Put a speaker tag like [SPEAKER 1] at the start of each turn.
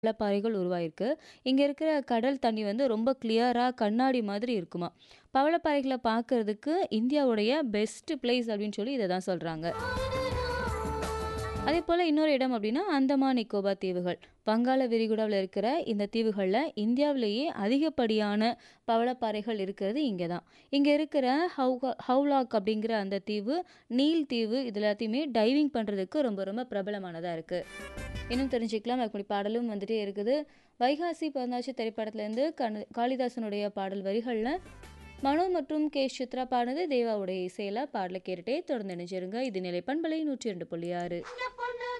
[SPEAKER 1] பவளப்பாறைகள் உருவாயிருக்கு. இங்க இருக்கிற கடல் தண்ணி வந்து ரொம்ப கிளியரா கண்ணாடி மாதிரி இருக்குமாம். பவளப்பாறைகள பார்க்கறதுக்கு இந்தியாவுடைய பெஸ்ட் பிளேஸ் அப்படின்னு சொல்லி இத தான் சொல்றாங்க. அதேபோல இன்னொரு இடம் அப்படின்னா, அந்தமான் நிக்கோபார் தீவுகள். வங்காள விரிகுடாவுல இருக்கிற இந்த தீவுகள்ல இந்தியாவிலேயே அதிகப்படியான பவளப்பாறைகள் இருக்கிறது இங்க தான். இங்க இருக்கிற ஹவுகா ஹவுலாக் அப்படிங்கிற அந்த தீவு, நீல் தீவு இது எல்லாத்தையுமே டைவிங் பண்றதுக்கு ரொம்ப ரொம்ப பிரபலமானதா இருக்கு. இன்னும் தெரிஞ்சுக்கலாம். அதுக்கு முன்னாடி பாடலும் வந்துட்டே இருக்குது. வைகாசி பிறந்தாச்சு திரைப்படத்திலேருந்து கண்ண காளிதாசனுடைய பாடல் வரிகள்ல மனோ மற்றும் கே. சித்ரா பாடுனது தேவாவுடைய இசையில பாடல கேட்டுட்டே தொடர்ந்து இணைஞ்சிருங்க. இது நிலை பண்பலை 102.6